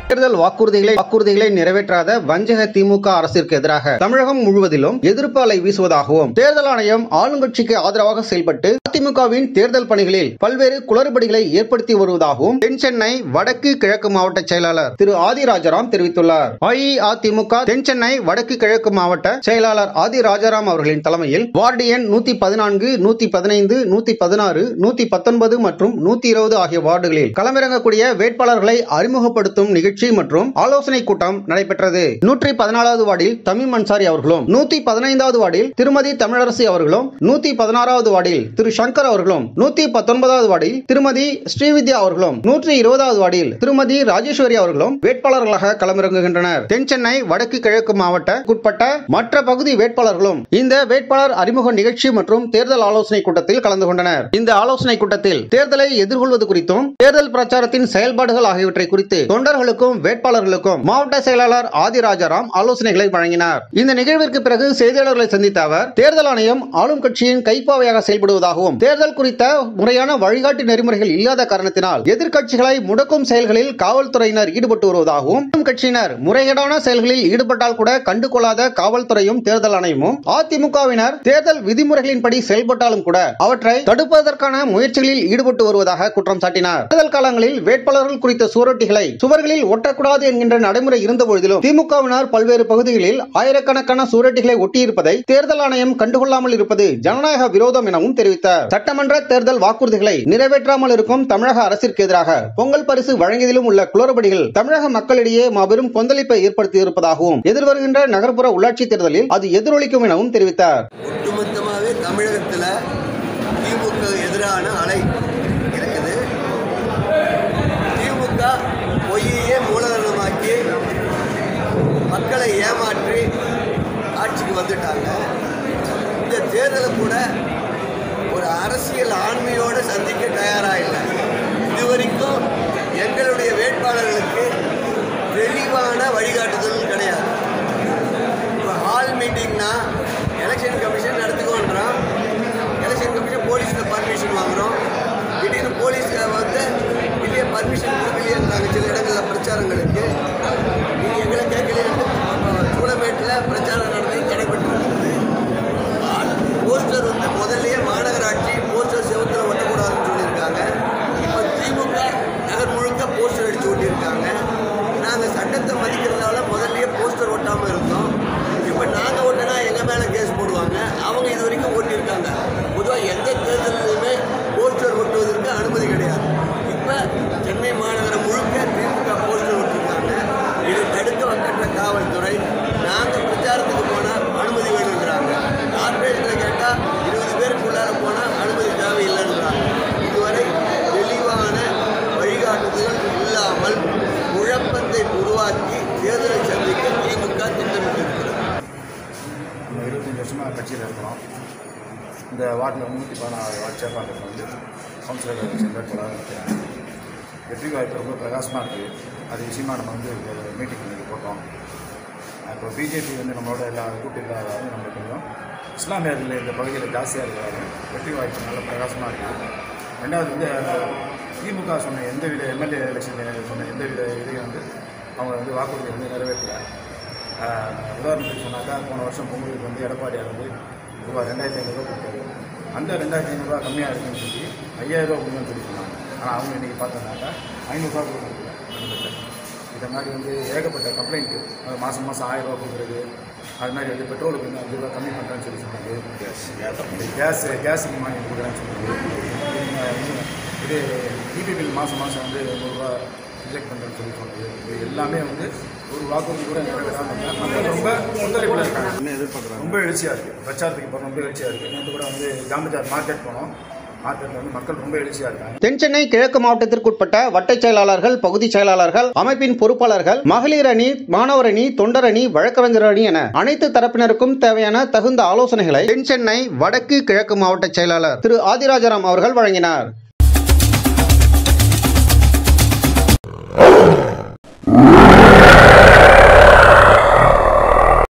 தேர்தல் வாக்குறுதிகளை வாக்குறுதிகளை நிறைவேற்றாத வஞ்சக திமுக அரசிற்கு எதிராக தமிழகம் முழுவதிலும் எதிர்ப்பு அலை வீசுவதாகவும் தேர்தல் ஆணையம் ஆளுங்கட்சிக்கு ஆதரவாக செயல்பட்டு அதிமுகவின் தேர்தல் பணிகளில் பல்வேறு குளறுபடிகளை ஏற்படுத்தி வருவதாகவும் தென் சென்னை வடக்கு கிழக்கு மாவட்ட செயலாளர் திரு ஆதிராஜாராம் தெரிவித்துள்ளார் அஇஅதிமுக தென் சென்னை வடக்கு கிழக்கு மாவட்ட செயலாளர் ஆதி ராஜாராம் அவர்களின் தலைமையில் வார்டு எண் நூத்தி பதினான்கு நூத்தி பதினைந்து நூத்தி பதினாறு நூத்தி பத்தொன்பது மற்றும் நூத்தி இருபது ஆகிய வார்டுகளில் களமிறங்கக்கூடிய வேட்பாளர்களை அறிமுகப்படுத்தும் நிகழ்ச்சி மற்றும் ஆலோசனை கூட்டம் நடைபெற்றது நூற்றி பதினாலாவது வார்டில் தமிம் அன்சாரி அவர்களும் நூத்தி பதினைந்தாவது வார்டில் திருமதி தமிழரசி அவர்களும் நூத்தி பதினாறாவது வார்டில் திரு சங்கர் அவர்களும் நூத்தி பத்தொன்பதாவது வார்டில் திருமதி ஸ்ரீவித்யா அவர்களும் நூற்றி இருபதாவது வார்டில் திருமதி ராஜேஸ்வரி அவர்களும் வேட்பாளர்களாக களமிறங்குகின்றனர் தென் சென்னை வடக்கு கிழக்கு மாவட்ட உட்பட்ட மற்ற பகுதி வேட்பாளர்களும் இந்த வேட்பாளர் அறிமுக நிகழ்ச்சி மற்றும் தேர்தல் ஆலோசனை கூட்டத்தில் கலந்து கொண்டனர் இந்த ஆலோசனை கூட்டத்தில் தேர்தலை எதிர்கொள்வது குறித்தும் தேர்தல் பிரச்சாரத்தின் செயல்பாடுகள் ஆகியவற்றை குறித்து தொண்டர்களுக்கும் வேட்பாளர்களுக்கும் மாவட்ட செயலாளர் ஆதிராஜாராம் ஆலோசனைகளை வழங்கினார் இந்த நிகழ்விற்கு பிறகு செய்தியாளர்களை சந்தித்த அவர் தேர்தல் ஆணையம் ஆளும் கட்சியின் கைப்பாவையாக செயல்படுவதாகவும் தேர்தல் குறித்த முறையான வழிகாட்டு நெறிமுறைகள் இல்லாத காரணத்தினால் எதிர்க்கட்சிகளை முடக்கும் செயல்களில் காவல்துறையினர் ஈடுபட்டு வருவதாகவும் ஆளும் கட்சியினர் முறைகேடான செயல்களில் ஈடுபட்டால் கூட கண்டுகொள்ளாத காவல்துறையும் தேர்தல் ஆணையமும் அதிமுகவினர் தேர்தல் விதிமுறைகளின்படி செயல்பட்டாலும் கூட அவற்றை தடுப்பதற்கான முயற்சிகளில் ஈடுபட்டு வருவதாக குற்றம் சாட்டினார் தேர்தல் காலங்களில் வேட்பாளர்கள் குறித்த சுவரொட்டிகளை சுவர்களில் ஒட்டக்கூடாது என்கின்ற நடைமுறை இருந்த பொழுதிலும் திமுகவினர் பல்வேறு பகுதிகளில் ஆயிரக்கணக்கான சுவரொட்டிகளை ஒட்டியிருப்பதை தேர்தல் ஆணையம் கண்டுகொள்ளாமல் இருப்பது ஜனநாயக விரோதம் எனவும் தெரிவித்தார் சட்டமன்ற தேர்தல் வாக்குறுதிகளை நிறைவேற்றாமல் இருக்கும் தமிழக அரசிற்கு எதிராக பொங்கல் பரிசு வழங்கியதிலும் உள்ள குளறுபடிகள் தமிழக மக்களிடையே மாபெரும் கொந்தளிப்பை ஏற்படுத்தி இருப்பதாகவும் எதிர்வருகின்ற நகர்ப்புற உள்ளாட்சி தேர்தலில் அது எதிரொலிக்கும் எனவும் தெரிவித்தார் ஒட்டுமொத்தமாகவே தமிழகத்தில் திமுக எதிரான அலை இருக்குது திமுக பொய்யையே மூலதனமாக்கி மக்களை ஏமாற்றி ஆட்சிக்கு வந்துட்டாங்க இந்த தேர்தலை கூட ஒரு அரசியல் ஆண்மையோடு சந்திக்க தயாராக இல்லை இதுவரைக்கும் எங்களுடைய வேட்பாளர்களுக்கு தெளிவான வழிகாட்டுதல் கிடையாது இப்போ ஹால் மீட்டிங்னா எலெக்ஷன் கமிஷன் நடத்துக்கோன்றான் எலெக்ஷன் கமிஷன் போலீஸில் பர்மிஷன் வாங்குகிறோம் திடீர்னு போலீஸ் வந்து இல்லையே பர்மிஷன் கொடுக்கலையேன்றாங்க சில இடங்களில் பிரச்சாரங்களுக்கு நீங்கள் எங்களை கேட்கலையே சூளமேட்டில் பிரச்சாரம் நடத்தி தடைபட்டு போஸ்டர் வந்து முதல்லயே மாநகராட்சி போஸ்டர் செவத்தில் ஒட்டக்கூடாதுன்னு சொல்லியிருக்காங்க இப்போ திமுக நகர் முழுக்க போஸ்டர் அடித்து ஒட்டியிருக்காங்க நாங்கள் சட்டத்தை மதிக்கிறதால முதல்லயே போஸ்டர் ஒட்டாமல் இருந்தோம் இப்போ நாங்கள் ஒட்டினா எங்கள் மேலே கேஸ் போடுவாங்க அவங்க இது வரைக்கும் ஓட்டியிருக்காங்க பொதுவாக எந்த தேர்தலுமே போஸ்டர் ஒட்டுவதற்கு அனுமதி கிடையாது இப்போ சென்னை மாநகரம் முழுக்க திமுக போஸ்டர் ஒட்டியிருக்காங்க இதை தடுக்க வக்கின்ற காவல்துறை நாங்கள் பிரச்சாரத்துக்கு போனால் அனுமதி வேணுங்கிறாங்க கார்பரேஷனில் கேட்டால் இருபது பேருக்குள்ளார போனால் அனுமதி தேவையில்லைன்றாங்க இதுவரை தெளிவான வழிகாட்டுதல்கள் இல்லாமல் குழப்பத்தை உருவாக்கி தேர்தலை சந்திக்க திமுக திட்டமிட்டிருக்கிறது நம்ம இருபத்தஞ்சி வருஷமாக கட்சியில் இருக்கிறோம் இந்த வார்டில் முந்நூற்றி பதினாறு வார்டு சேர்ப்பாளர்கள் வந்து கவுன்சிலர் எலெக்ஷன் வேட்பாளராக இருக்கிறாங்க வெற்றி வாய்ப்பு ரொம்ப பிரகாசமாக இருக்குது அது விஷயமா நம்ம வந்து மீட்டிங் இன்னைக்கு போட்டோம் இப்போ பிஜேபி வந்து நம்மளோட எல்லா கூட்டு இல்லாதவங்க நம்ம கொஞ்சம் இஸ்லாமியர்கள் இந்த பகுதியில் ஜாஸ்தியாக இருக்கிறாங்க வெற்றி வாய்ப்பு நல்ல பிரகாசமாக இருக்குது ரெண்டாவது வந்து திமுக சொன்ன எந்தவித எம்எல்ஏ எலெக்ஷன் சொன்ன எந்தவித இதையும் வந்து அவங்க வந்து வாக்குறுதி வந்து நிறைவேற்றலை ஆஹ் உதாரணத்துக்கு சொன்னாக்கா போன வருஷம் பொங்கலுக்கு வந்து எடப்பாடியார் வந்து ரூபாய் ரெண்டாயிரத்தி ஐநூறுரூவா கொடுத்தாரு அந்த ரெண்டாயிரத்தி ஐநூறுரூவா கம்மியாக இருக்குன்னு சொல்லி ஐயாயிரம் ரூபா கொடுங்கன்னு சொல்லி சொன்னாங்க ஆனால் அவங்க இன்றைக்கி பார்த்தோம்னாக்கா ஐநூறுரூவா கொடுக்குறது இதை மாதிரி வந்து ஏகப்பட்ட கம்ப்ளைண்ட்டு மாதம் மாதம் ஆயிரம் ரூபா கொடுக்குறது அது மாதிரி வந்து பெட்ரோலுக்கு வந்து அஞ்சு ரூபா கம்மி பண்ணுறேன்னு சொல்லி சொன்னாங்க கேஸ் கேஸுக்கு மானியம் கொடுக்குறேன்னு சொன்னாங்க இது டிபி பில் மாதம் மாதம் வந்து நூறுரூவா ரிஜெக்ட் பண்ணுறேன்னு சொல்லி சொன்னது இது எல்லாமே வந்து ஒரு வாக்குறுதி கூட நிறைவேறாம மக்கள் ரொம்ப ஒத்துழைப்பில் இருக்காங்க ரொம்ப எழுச்சியாக இருக்குது பிரச்சாரத்துக்கு இப்போ ரொம்ப எழுச்சியாக இருக்குது நேற்று கூட வந்து ஜாம்பஜார் மார்க்கெட் போனோம் மார்க்கெட்டில் வந்து மக்கள் ரொம்ப எழுச்சியாக இருக்காங்க தென் சென்னை கிழக்கு மாவட்டத்திற்குட்பட்ட வட்டச் செயலாளர்கள் பகுதி செயலாளர்கள் அமைப்பின் பொறுப்பாளர்கள் மகளிர் அணி மாணவர் அணி தொண்டர் அணி வழக்கறிஞர் அணி என அனைத்து தரப்பினருக்கும் தேவையான தகுந்த ஆலோசனைகளை தென் சென்னை வடக்கு கிழக்கு மாவட்ட செயலாளர் திரு ஆதிராஜாராம் அவர்கள் வழங்கினார்